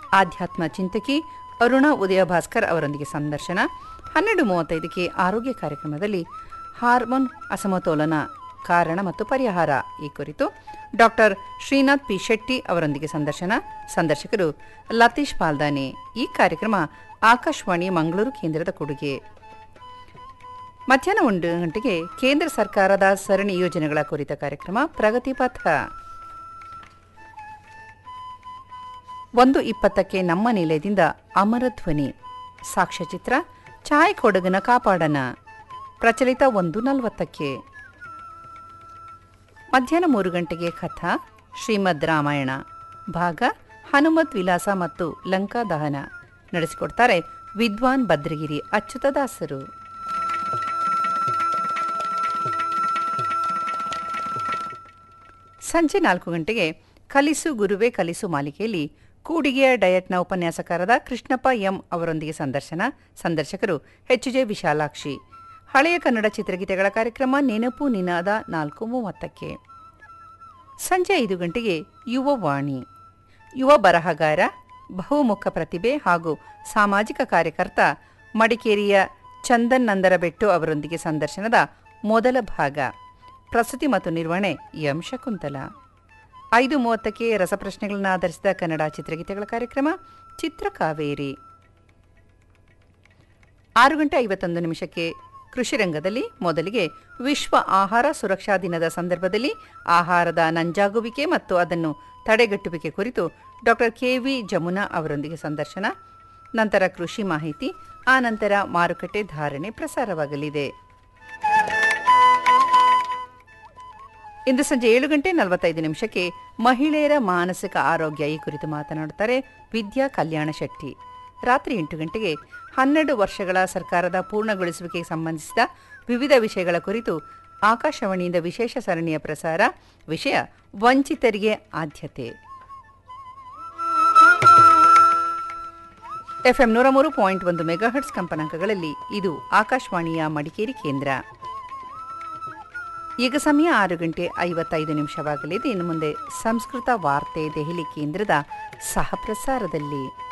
ಆಧ್ಯಾತ್ಮ ಚಿಂತಕಿ ಅರುಣಾ ಉದಯ ಭಾಸ್ಕರ್ ಅವರೊಂದಿಗೆ ಸಂದರ್ಶನ ಹನ್ನೆರಡು ಮೂವತ್ತೈದಕ್ಕೆ ಆರೋಗ್ಯ ಕಾರ್ಯಕ್ರಮದಲ್ಲಿ ಹಾರ್ಮೋನ್ ಅಸಮತೋಲನ ಕಾರಣ ಮತ್ತು ಪರಿಹಾರ ಈ ಕುರಿತು ಡಾಕ್ಟರ್ ಶ್ರೀನಾಥ್ ಪಿ ಶೆಟ್ಟಿ ಅವರೊಂದಿಗೆ ಸಂದರ್ಶನ ಸಂದರ್ಶಕರು ಲತೀಶ್ ಪಾಲ್ದಾನೆ ಈ ಕಾರ್ಯಕ್ರಮ ಆಕಾಶವಾಣಿ ಮಂಗಳೂರು ಕೇಂದ್ರದ ಕೊಡುಗೆ ಮಧ್ಯಾಹ್ನ ಒಂದು ಗಂಟೆಗೆ ಕೇಂದ್ರ ಸರ್ಕಾರದ ಸರಣಿ ಯೋಜನೆಗಳ ಕುರಿತ ಕಾರ್ಯಕ್ರಮ ಪ್ರಗತಿ ಪಥ ಒಂದು ಇಪ್ಪತ್ತಕ್ಕೆ ನಮ್ಮ ನಿಲಯದಿಂದ ಅಮರಧ್ವನಿ ಸಾಕ್ಷ್ಯಚಿತ್ರ ಛಾಯ್ ಕೊಡಗನ ಕಾಪಾಡನ ಪ್ರಚಲಿತ ಒಂದು ನಲವತ್ತಕ್ಕೆ ಮಧ್ಯಾಹ್ನ ಮೂರು ಗಂಟೆಗೆ ಕಥಾ ಶ್ರೀಮದ್ ರಾಮಾಯಣ ಭಾಗ ಹನುಮತ್ ವಿಲಾಸ ಮತ್ತು ಲಂಕಾ ದಹನ ನಡೆಸಿಕೊಡ್ತಾರೆ ವಿದ್ವಾನ್ ಭದ್ರಗಿರಿ ಅಚ್ಯುತದಾಸರು ಸಂಜೆ ನಾಲ್ಕು ಗಂಟೆಗೆ ಕಲಿಸು ಗುರುವೇ ಕಲಿಸು ಮಾಲಿಕೆಯಲ್ಲಿ ಕೂಡಿಗೆಯ ಡಯಟ್ನ ಉಪನ್ಯಾಸಕಾರದ ಕೃಷ್ಣಪ್ಪ ಎಂ ಅವರೊಂದಿಗೆ ಸಂದರ್ಶನ ಸಂದರ್ಶಕರು ಎಚ್ ಜೆ ವಿಶಾಲಾಕ್ಷಿ ಹಳೆಯ ಕನ್ನಡ ಚಿತ್ರಗೀತೆಗಳ ಕಾರ್ಯಕ್ರಮ ನೆನಪು ನಿನಾದ ನಾಲ್ಕು ಮೂವತ್ತಕ್ಕೆ ಸಂಜೆ ಐದು ಗಂಟೆಗೆ ಯುವ ವಾಣಿ ಯುವ ಬರಹಗಾರ ಬಹುಮುಖ ಪ್ರತಿಭೆ ಹಾಗೂ ಸಾಮಾಜಿಕ ಕಾರ್ಯಕರ್ತ ಮಡಿಕೇರಿಯ ಚಂದನ್ ನಂದರಬೆಟ್ಟು ಅವರೊಂದಿಗೆ ಸಂದರ್ಶನದ ಮೊದಲ ಭಾಗ ಪ್ರಸ್ತುತಿ ಮತ್ತು ನಿರ್ವಹಣೆ ಎಂ ಶಕುಂತಲ ಐದು ಮೂವತ್ತಕ್ಕೆ ರಸಪ್ರಶ್ನೆಗಳನ್ನು ಆಧರಿಸಿದ ಕನ್ನಡ ಚಿತ್ರಗೀತೆಗಳ ಕಾರ್ಯಕ್ರಮ ಚಿತ್ರಕಾವೇರಿ ಆರು ಗಂಟೆ ಐವತ್ತೊಂದು ನಿಮಿಷಕ್ಕೆ ಕೃಷಿ ರಂಗದಲ್ಲಿ ಮೊದಲಿಗೆ ವಿಶ್ವ ಆಹಾರ ಸುರಕ್ಷಾ ದಿನದ ಸಂದರ್ಭದಲ್ಲಿ ಆಹಾರದ ನಂಜಾಗುವಿಕೆ ಮತ್ತು ಅದನ್ನು ತಡೆಗಟ್ಟುವಿಕೆ ಕುರಿತು ಡಾಕ್ಟರ್ ಕೆವಿ ಜಮುನಾ ಅವರೊಂದಿಗೆ ಸಂದರ್ಶನ ನಂತರ ಕೃಷಿ ಮಾಹಿತಿ ಆ ನಂತರ ಮಾರುಕಟ್ಟೆ ಧಾರಣೆ ಪ್ರಸಾರವಾಗಲಿದೆ ಇಂದು ಸಂಜೆ ಏಳು ಗಂಟೆ ನಲವತ್ತೈದು ನಿಮಿಷಕ್ಕೆ ಮಹಿಳೆಯರ ಮಾನಸಿಕ ಆರೋಗ್ಯ ಈ ಕುರಿತು ಮಾತನಾಡುತ್ತಾರೆ ವಿದ್ಯಾ ಕಲ್ಯಾಣ ಶೆಟ್ಟಿ ರಾತ್ರಿ ಎಂಟು ಗಂಟೆಗೆ ಹನ್ನೆರಡು ವರ್ಷಗಳ ಸರ್ಕಾರದ ಪೂರ್ಣಗೊಳಿಸುವಿಕೆಗೆ ಸಂಬಂಧಿಸಿದ ವಿವಿಧ ವಿಷಯಗಳ ಕುರಿತು ಆಕಾಶವಾಣಿಯಿಂದ ವಿಶೇಷ ಸರಣಿಯ ಪ್ರಸಾರ ವಿಷಯ ವಂಚಿತರಿಗೆ ಆದ್ಯತೆ ಎಫ್ಎಂ ನೂರ ಮೂರು ಪಾಯಿಂಟ್ ಒಂದು ಮೆಗಾಹರ್ಟ್ಸ್ ಕಂಪನಾಂಕಗಳಲ್ಲಿ ಇದು ಆಕಾಶವಾಣಿಯ ಮಡಿಕೇರಿ ಕೇಂದ್ರ ಈಗ ಸಮಯ ಆರು ಗಂಟೆ ಐವತ್ತೈದು ನಿಮಿಷವಾಗಲಿದೆ ಇನ್ನು ಮುಂದೆ ಸಂಸ್ಕೃತ ವಾರ್ತೆ ದೆಹಲಿ ಕೇಂದ್ರದ ಸಹ ಪ್ರಸಾರದಲ್ಲಿ